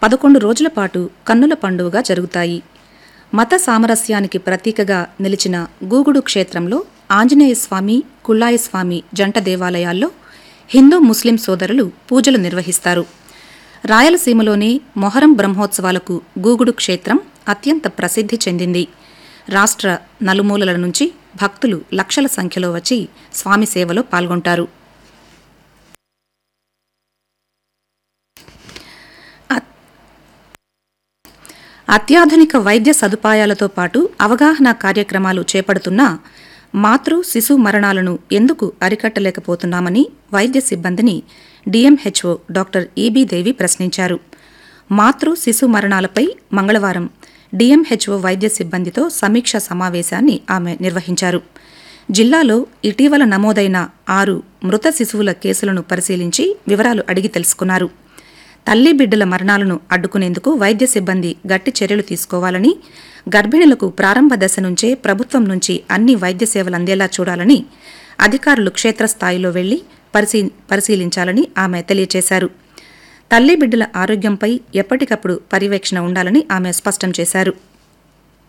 పదకొండు రోజుల పాటు కన్నుల పండుగగా జరుగుతాయి మత సామరస్యానికి ప్రతీకగా నిలిచిన గూగుడు క్షేత్రంలో ఆంజనేయ స్వామి కుళ్ళాయి స్వామి జంట దేవాలయాల్లో హిందూ ముస్లిం సోదరులు పూజలు నిర్వహిస్తారు రాయలసీమలోని మొహరం బ్రహ్మోత్సవాలకు గూగుడు క్షేత్రం అత్యంత ప్రసిద్ధి చెందింది రాష్ట్ర నలుమూలల నుంచి భక్తులు లక్షల సంఖ్యలో వచ్చి స్వామి సేవలో పాల్గొంటారు అత్- అత్యాధునిక వైద్య సదుపాయాలతో పాటు అవగాహన కార్యక్రమాలు చేపడుతున్న మాతృ శిశు మరణాలను ఎందుకు అరికట్టలేకపోతున్నామని వైద్య సిబ్బందిని డిఎంహెచ్ఓ డాక్టర్ ఈబీ దేవి ప్రశ్నించారు మాతృ శిశు మరణాలపై మంగళవారం డిఎంహెచ్ఓ వైద్య సిబ్బందితో సమీక్ష సమావేశాన్ని ఆమె నిర్వహించారు జిల్లాలో ఇటీవల నమోదైన ఆరు మృత శిశువుల కేసులను పరిశీలించి వివరాలు అడిగి తెలుసుకున్నారు తల్లి బిడ్డల మరణాలను అడ్డుకునేందుకు వైద్య సిబ్బంది గట్టి చర్యలు తీసుకోవాలని గర్భిణులకు ప్రారంభ దశ నుంచే ప్రభుత్వం నుంచి అన్ని వైద్య సేవలు అందేలా చూడాలని అధికారులు క్షేత్రస్థాయిలో వెళ్లి పరిశీ పరిశీలించాలని ఆమె తెలియజేశారు తల్లి బిడ్డల ఆరోగ్యంపై ఎప్పటికప్పుడు పర్యవేక్షణ ఉండాలని ఆమె స్పష్టం చేశారు